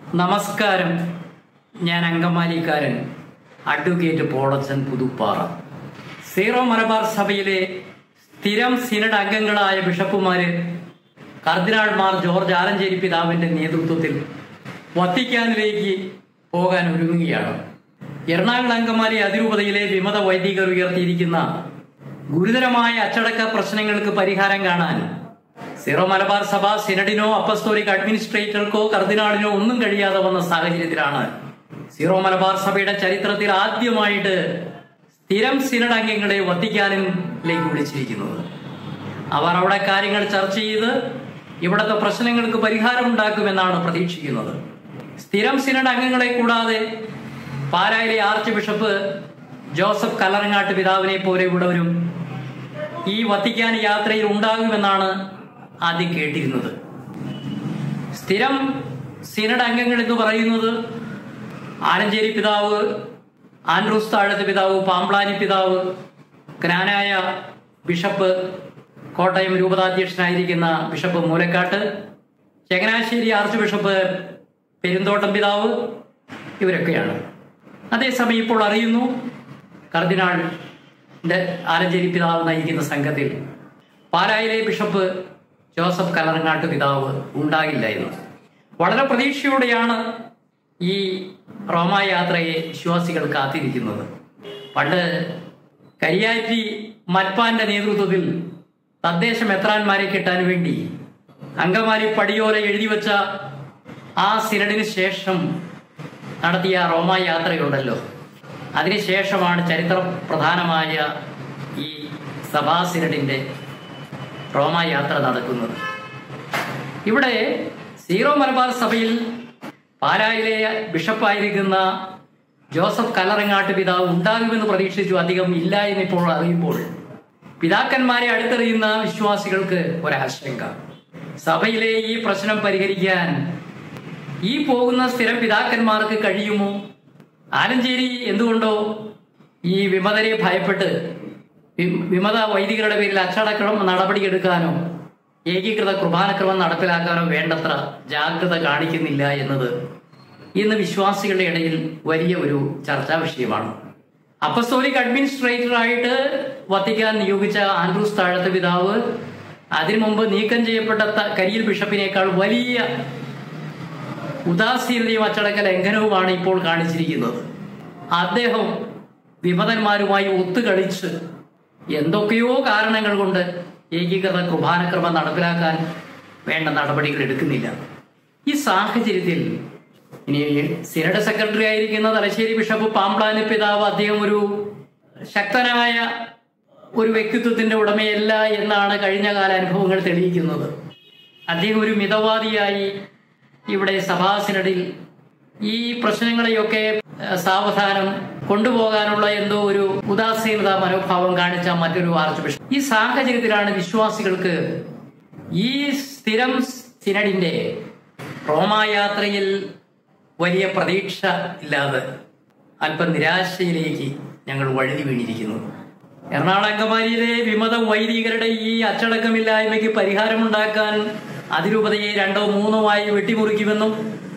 നമസ്കാരം ഞാൻ അങ്കമാലിക്കാരൻ അഡ്വക്കേറ്റ് പോളച്ചൻ പുതുപ്പാറ സീറോ മലബാർ സഭയിലെ സ്ഥിരം സിനഡ് അംഗങ്ങളായ ബിഷപ്പുമാര് കർദിനാൾമാർ ജോർജ് ആലഞ്ചേരി പിതാവിന്റെ നേതൃത്വത്തിൽ വത്തിക്കാനിലേക്ക് പോകാൻ ഒരുങ്ങുകയാണ് എറണാകുളം അങ്കമാലി അതിരൂപതയിലെ വിമത വൈദികർ ഉയർത്തിയിരിക്കുന്ന ഗുരുതരമായ അച്ചടക്ക പ്രശ്നങ്ങൾക്ക് പരിഹാരം കാണാൻ സീറോ മലബാർ സഭ സിനഡിനോ അപ്പസ്തോലിക് അഡ്മിനിസ്ട്രേറ്റർക്കോ കർദിനാളിനോ ഒന്നും കഴിയാതെ വന്ന സാഹചര്യത്തിലാണ് സീറോ മലബാർ സഭയുടെ ചരിത്രത്തിൽ ആദ്യമായിട്ട് സ്ഥിരം സിനഡ് അംഗങ്ങളെ വത്തിക്കാനിലേക്ക് വിളിച്ചിരിക്കുന്നത് അവർ അവിടെ കാര്യങ്ങൾ ചർച്ച ചെയ്ത് ഇവിടുത്തെ പ്രശ്നങ്ങൾക്ക് പരിഹാരമുണ്ടാക്കുമെന്നാണ് പ്രതീക്ഷിക്കുന്നത് സ്ഥിരം സിനഡ് അംഗങ്ങളെ കൂടാതെ പാലായിലെ ആർച്ച് ബിഷപ്പ് ജോസഫ് കല്ലറങ്ങാട്ട് പിതാവിനെ പോലെ ഉള്ളവരും ഈ വത്തിക്കാൻ യാത്രയിൽ ഉണ്ടാകുമെന്നാണ് ആദ്യം കേട്ടിരുന്നത് സ്ഥിരം സിനഡ് അംഗങ്ങൾ എന്ന് പറയുന്നത് ആലഞ്ചേരി പിതാവ് ആൻഡ്രൂസ് താഴത്ത് പിതാവ് പാമ്പ്ലാനി പിതാവ് ജ്ഞാനായ ബിഷപ്പ് കോട്ടയം രൂപതാധ്യക്ഷനായിരിക്കുന്ന bishop Moolakkatt Changanassery archbishop Perumthottam പിതാവ് ഇവരൊക്കെയാണ് അതേസമയം ഇപ്പോൾ അറിയുന്നു കർദിനാൾ ആലഞ്ചേരി പിതാവ് നയിക്കുന്ന സംഘത്തിൽ പാലായിലെ ബിഷപ്പ് ജോസഫ് കലറങ്ങാട്ട് പിതാവ് ഉണ്ടാകില്ല എന്ന് വളരെ പ്രതീക്ഷയോടെയാണ് ഈ റോമായാത്രയെ വിശ്വാസികൾ കാത്തിരിക്കുന്നത് പണ്ട് കരിയാറ്റി മൽപ്പാന്റെ നേതൃത്വത്തിൽ തദ്ദേശ മെത്രാന്മാരെ കിട്ടാൻ വേണ്ടി അങ്കമാലി പടിയോല എഴുതി വെച്ച ആ സിനഡിന് ശേഷം നടത്തിയ റോമാ യാത്രയുണ്ടല്ലോ അതിനുശേഷമാണ് ചരിത്ര പ്രധാനമായ ഈ സഭാ സിനഡിന്റെ റോമാ യാത്ര നടക്കുന്നത് ഇവിടെ സീറോ മലബാർ സഭയിൽ പാലായിലെ ബിഷപ്പായിരിക്കുന്ന ജോസഫ് കല്ലറങ്ങാട്ട് പിതാവ് ഉണ്ടാകുമെന്ന് പ്രതീക്ഷിച്ചു അധികം ഇല്ല എന്നിപ്പോൾ അറിയുമ്പോൾ പിതാക്കന്മാരെ അടുത്തെറിയുന്ന വിശ്വാസികൾക്ക് ഒരാശങ്ക സഭയിലെ ഈ പ്രശ്നം പരിഹരിക്കാൻ ഈ പോകുന്ന സ്ഥിരം പിതാക്കന്മാർക്ക് കഴിയുമോ ആലഞ്ചേരി എന്തുകൊണ്ടോ ഈ വിമതരെ ഭയപ്പെട്ട് വി- വിമത വൈദികരുടെ പേരിൽ അച്ചടക്കം നടപടിയെടുക്കാനോ ഏകീകൃത കുർബാനക്രമം നടപ്പിലാക്കാനോ വേണ്ടത്ര ജാഗ്രത കാണിക്കുന്നില്ല എന്നത് ഇന്ന് വിശ്വാസികളുടെ ഇടയിൽ വലിയ ഒരു ചർച്ചാ വിഷയമാണ് അപ്പസ്തോലിക് അഡ്മിനിസ്ട്രേറ്ററായിട്ട് വത്തിക്കാൻ നിയോഗിച്ച ആൻഡ്രൂസ് താഴത്തെ പിതാവ് അതിനു മുമ്പ് നീക്കം ചെയ്യപ്പെട്ട ത- കരിയിൽ ബിഷപ്പിനേക്കാൾ വലിയ ഉദാസീനതയും അച്ചടക്ക ലംഘനവുമാണ് ഇപ്പോൾ കാണിച്ചിരിക്കുന്നത് അദ്ദേഹം വിമതന്മാരുമായി ഒത്തുകളിച്ച് എന്തൊക്കെയോ കാരണങ്ങൾ കൊണ്ട് ഏകീകൃത കുർബാനക്രമം നടപ്പിലാക്കാൻ വേണ്ട നടപടികൾ എടുക്കുന്നില്ല ഈ സാഹചര്യത്തിൽ ഇനി സിനഡ് സെക്രട്ടറി ആയിരിക്കുന്ന തലശ്ശേരി ബിഷപ്പ് പാമ്പ്ലാനി പിതാവ് അദ്ദേഹം ഒരു ശക്തനായ ഒരു വ്യക്തിത്വത്തിന്റെ ഉടമയല്ല എന്നാണ് കഴിഞ്ഞ കാല അനുഭവങ്ങൾ തെളിയിക്കുന്നത് അദ്ദേഹം ഒരു മിതവാദിയായി ഇവിടെ സഭാ സിനഡിൽ ഈ പ്രശ്നങ്ങളെയൊക്കെ ഏഹ്, സാവധാനം കൊണ്ടുപോകാനുള്ള എന്തോ ഒരു ഉദാസീനത മനോഭാവം കാണിച്ച മറ്റൊരു ആർച്ച് ബിഷപ്പ് ഈ സാഹചര്യത്തിലാണ് വിശ്വാസികൾക്ക് ഈ സ്ഥിരം സിനഡിന്റെ റോമായാത്രയിൽ വലിയ പ്രതീക്ഷ ഇല്ലാതെ അല്പം നിരാശയിലേക്ക് ഞങ്ങൾ വഴുതി വീണിരിക്കുന്നു എറണാകുളം അങ്കമാലിയിലെ വിമത വൈദികരുടെ ഈ അച്ചടക്കമില്ലായ്മയ്ക്ക് പരിഹാരമുണ്ടാക്കാൻ അതിരൂപതയെ രണ്ടോ മൂന്നോ ആയി വെട്ടിമുറിക്കുമെന്നും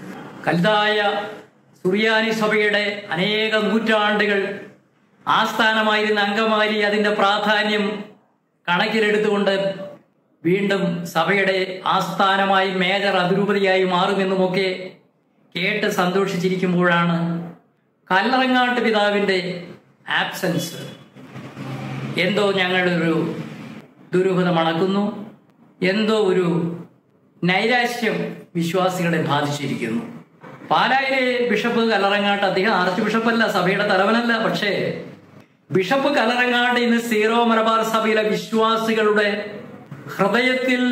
കൽതായ സുറിയാനി സഭയുടെ അനേക നൂറ്റാണ്ടുകൾ ആസ്ഥാനമായിരുന്ന അങ്കമാലി അതിന്റെ പ്രാധാന്യം കണക്കിലെടുത്തുകൊണ്ട് വീണ്ടും സഭയുടെ ആസ്ഥാനമായി മേജർ അതിരൂപതയായി മാറുമെന്നുമൊക്കെ കേട്ട് സന്തോഷിച്ചിരിക്കുമ്പോഴാണ് കല്ലറങ്ങാട്ട് പിതാവിന്റെ ആബ്സൻസ് എന്തോ ഞങ്ങളൊരു ദുരൂഹത മണക്കുന്നു എന്തോ ഒരു നൈരാശ്യം വിശ്വാസികളെ ബാധിച്ചിരിക്കുന്നു പാലായിലെ ബിഷപ്പ് കല്ലറങ്ങാട്ട് അദ്ദേഹം ആർച്ച് ബിഷപ്പല്ല സഭയുടെ തലവനല്ല പക്ഷേ ബിഷപ്പ് കല്ലറങ്ങാട്ട് ഇന്ന് സീറോ മലബാർ സഭയിലെ വിശ്വാസികളുടെ ഹൃദയത്തിൽ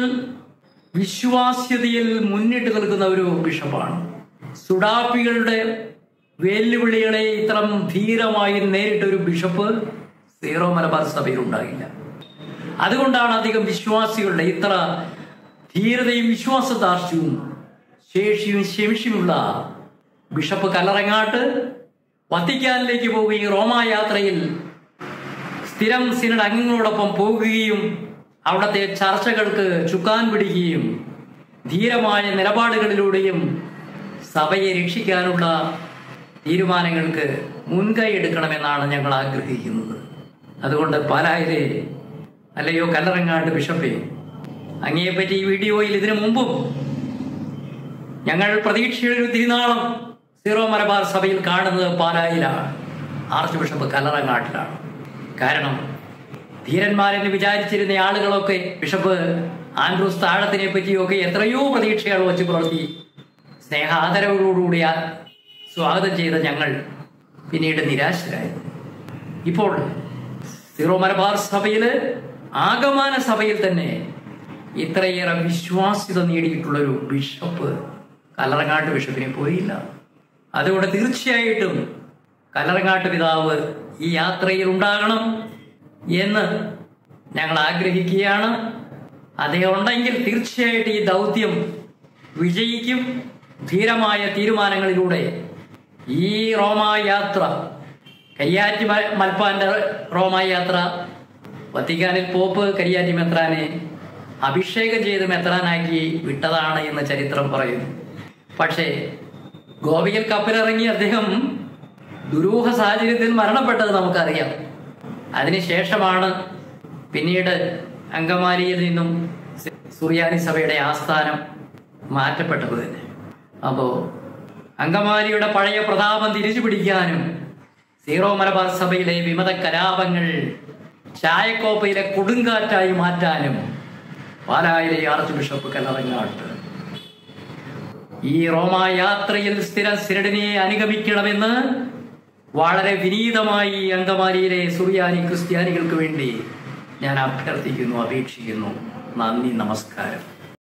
വിശ്വാസ്യതയിൽ മുന്നിട്ട് നിൽക്കുന്ന ഒരു ബിഷപ്പാണ് സുഡാപ്പികളുടെ വെല്ലുവിളികളെ ഇത്രം ധീരമായി നേരിട്ട ഒരു ബിഷപ്പ് സീറോ മലബാർ സഭയിൽ ഉണ്ടാകില്ല അതുകൊണ്ടാണ് അധികം വിശ്വാസികളുടെ ഇത്ര ധീരതയും വിശ്വാസദാർഷ്ട്യവും ശേഷിയും ശേഷിയുമുള്ള ബിഷപ്പ് കല്ലറങ്ങാട്ട് വത്തിക്കാനിലേക്ക് പോവുകയും റോമാ യാത്രയിൽ സ്ഥിരം സിനഡ് അംഗങ്ങളോടൊപ്പം പോകുകയും അവിടുത്തെ ചർച്ചകൾക്ക് ചുക്കാൻ പിടിക്കുകയും ധീരമായ നിലപാടുകളിലൂടെയും സഭയെ രക്ഷിക്കാനുള്ള തീരുമാനങ്ങൾക്ക് മുൻകൈ എടുക്കണമെന്നാണ് ഞങ്ങൾ ആഗ്രഹിക്കുന്നത് അതുകൊണ്ട് പാലായിലെ അല്ലയോ കല്ലറങ്ങാട്ട് ബിഷപ്പേ അങ്ങയെപ്പറ്റി ഈ വീഡിയോയിൽ ഇതിനു മുമ്പും ഞങ്ങൾ പ്രതീക്ഷയുടെ ഒരു തിരുനാളം സീറോ മലബാർ സഭയിൽ കാണുന്നത് പാലായിലാണ് ആർച്ച് ബിഷപ്പ് കല്ലറങ്ങാട്ടിലാണ് കാരണം ധീരന്മാരെന്ന് വിചാരിച്ചിരുന്ന ആളുകളൊക്കെ ബിഷപ്പ് ആൻഡ്രൂസ് താഴത്തിനെ പറ്റിയൊക്കെ എത്രയോ പ്രതീക്ഷകൾ വച്ച് പുലർത്തി സ്നേഹാദരവോടുകൂടി ആ സ്വാഗതം ചെയ്ത ഞങ്ങൾ പിന്നീട് നിരാശരായി ഇപ്പോൾ സീറോ മലബാർ സഭയിൽ ആഗമാന സഭയിൽ തന്നെ ഇത്രയേറെ വിശ്വാസ്യത നേടിയിട്ടുള്ളൊരു ബിഷപ്പ് കല്ലറങ്ങാട്ട് ബിഷപ്പിനെ പോയില്ല അതുകൊണ്ട് തീർച്ചയായിട്ടും കല്ലറങ്ങാട്ട് പിതാവ് ഈ യാത്രയിൽ ഉണ്ടാകണം എന്ന് ഞങ്ങൾ ആഗ്രഹിക്കുകയാണ് അദ്ദേഹം ഉണ്ടെങ്കിൽ തീർച്ചയായിട്ടും ഈ ദൗത്യം വിജയിക്കും ധീരമായ തീരുമാനങ്ങളിലൂടെ ഈ റോമാ യാത്ര കരിയാറ്റി മ- മൽപ്പാന്റെ റോമാ യാത്ര വത്തിക്കാനിൽ പോപ്പ് കരിയാറ്റി മെത്രാനെ അഭിഷേകം ചെയ്ത് മെത്രാനാക്കി വിട്ടതാണ് എന്ന് ചരിത്രം പറയുന്നു പക്ഷേ ഗോപിയിൽ കപ്പലിറങ്ങി അദ്ദേഹം ദുരൂഹ സാഹചര്യത്തിൽ മരണപ്പെട്ടത് നമുക്കറിയാം അതിനുശേഷമാണ് പിന്നീട് അങ്കമാലിയിൽ നിന്നും സുറിയാനി സഭയുടെ ആസ്ഥാനം മാറ്റപ്പെട്ടത് തന്നെ അപ്പോൾ അങ്കമാലിയുടെ പഴയ പ്രതാപം തിരിച്ചു പിടിക്കാനും സീറോ മലബാർ സഭയിലെ വിമത കലാപങ്ങൾ ചായക്കോപ്പയിലെ കൊടുങ്കാറ്റായി മാറ്റാനും പാലായിലെ ആർച്ച് ബിഷപ്പ് കല്ലറങ്ങാട്ട് ഈ റോമാ യാത്രയിൽ സ്ഥിര സ്ഥിരടിനെ അനുഗമിക്കണമെന്ന് വളരെ വിനീതമായി ഈ അങ്കമാലിയിലെ സുറിയാനി ക്രിസ്ത്യാനികൾക്ക് വേണ്ടി ഞാൻ അഭ്യർത്ഥിക്കുന്നു അപേക്ഷിക്കുന്നു നന്ദി നമസ്കാരം